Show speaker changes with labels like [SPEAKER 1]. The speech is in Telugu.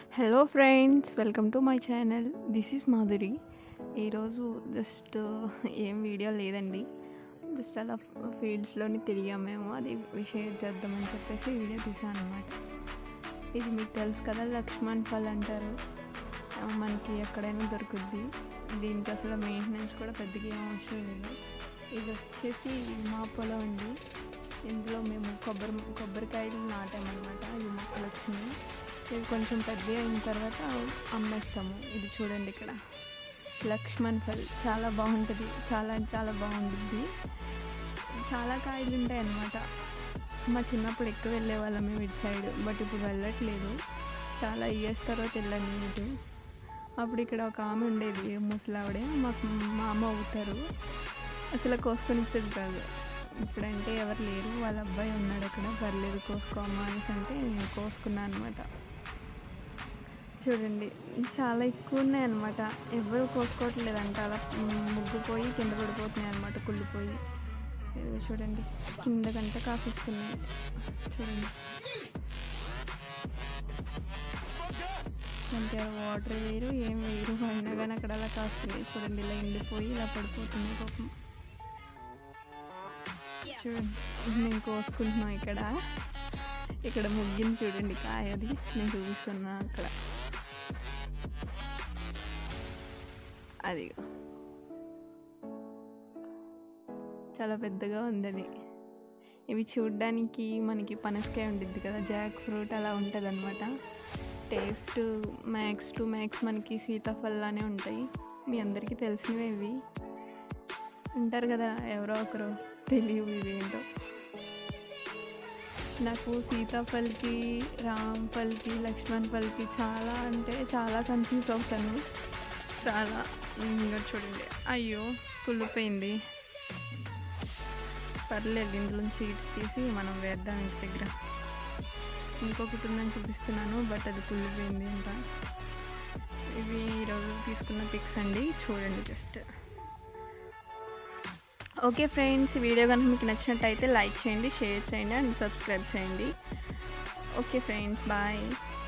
[SPEAKER 1] hello friends welcome to my channel this is Madhuri ఈరోజు జస్ట్ ఏం వీడియో లేదండి జస్ట్ అలా ఫీల్డ్స్లోని తిరిగాం మేము అది షేర్ చేద్దామని చెప్పేసి వీడియో తీసాను అనమాట ఇది మీకు తెలుసు కదా లక్ష్మణ్ ఫల్ అంటారు ఆ, మనకి ఎక్కడైనా దొరుకుద్ది దీనికి అసలు మెయింటెనెన్స్ కూడా పెద్దగా ఏం అవసరం లేదు ఇది వచ్చేసి మా పొలం అండి ఇందులో మేము కొబ్బరి కొబ్బరికాయలు నాటామన్నమాట ఈ మొక్కలు వచ్చినాయి ఇవి కొంచెం పెద్ద అయిన తర్వాత అమ్మేస్తాము ఇది చూడండి ఇక్కడ లక్ష్మణ్ ఫల్ చాలా బాగుంటుంది చాలా అంటే చాలా బాగుంటుంది చాలా కాయలు ఉంటాయి అన్నమాట మా చిన్నప్పుడు ఎక్కువ వెళ్ళే వాళ్ళం మేము ఇటు సైడ్ బట్ ఇప్పుడు వెళ్ళట్లేదు చాలా ఇయర్స్ తర్వాత వెళ్ళాను ఇటు అప్పుడు ఇక్కడ ఒక ఆమె ఉండేది ముసలావిడే మాకు మా అమ్మ అవుతారు అసలు కోసుకొని ఇచ్చేది కాదు ఇప్పుడంటే ఎవరు లేరు వాళ్ళ అబ్బాయి ఉన్నాడు అక్కడ పర్లేదు కోసుకోమ్మా అనేసి అంటే నేను కోసుకున్నాను అనమాట చూడండి చాలా ఎక్కువ ఉన్నాయి అనమాట ఎవరు కోసుకోవట్లేదంట అలా ముగ్గుపోయి కింద పడిపోతున్నాయి అనమాట కుళ్ళిపోయి ఇదిగో చూడండి కిందకంతా కాసిస్తున్నాయి చూడండి అంటే వాటర్ వేయరు ఏం వేయరు అయినా కానీ అక్కడ అలా కాస్తున్నాయి చూడండి ఇలా ఎండిపోయి ఇలా పడిపోతున్నాయి పాపం చూడండి నేను కోసుకుంటున్నాం ఇక్కడ ఇక్కడ ముగ్గింది చూడండి కాయ అది నేను చూపిస్తున్నా అక్కడ అది చాలా పెద్దగా ఉందని ఇవి చూడ్డానికి మనకి పనసకాయ ఉండిద్ది కదా జాక్ ఫ్రూట్ అలా ఉంటుంది అనమాట టేస్ట్ మ్యాక్స్ టు మ్యాక్స్ మనకి సీతాఫలానే ఉంటాయి మీ అందరికీ తెలిసినవి ఇవి అంటారు కదా ఎవరో ఒకరు తెలియవు ఇవేంటో నాకు సీతాఫల్కి రామ్ ఫల్కి లక్ష్మణ్ ఫల్కి చాలా అంటే చాలా కన్ఫ్యూజ్ అవుతాను చాలా ఇంకా చూడండి అయ్యో కుళ్ళిపోయింది పర్లేదు ఇందులో సీడ్స్ తీసి మనం వేద్దాం ఇంటి దగ్గర ఇంకొకటి ఉందని చూపిస్తున్నాను బట్ అది కుళ్ళిపోయింది అంట ఇవి ఈరోజు తీసుకున్న పిక్స్ అండి చూడండి జస్ట్ ఓకే ఫ్రెండ్స్ ఈ వీడియో కనుక మీకు నచ్చినట్టయితే లైక్ చేయండి షేర్ చేయండి అండ్ సబ్స్క్రైబ్ చేయండి ఓకే ఫ్రెండ్స్ బాయ్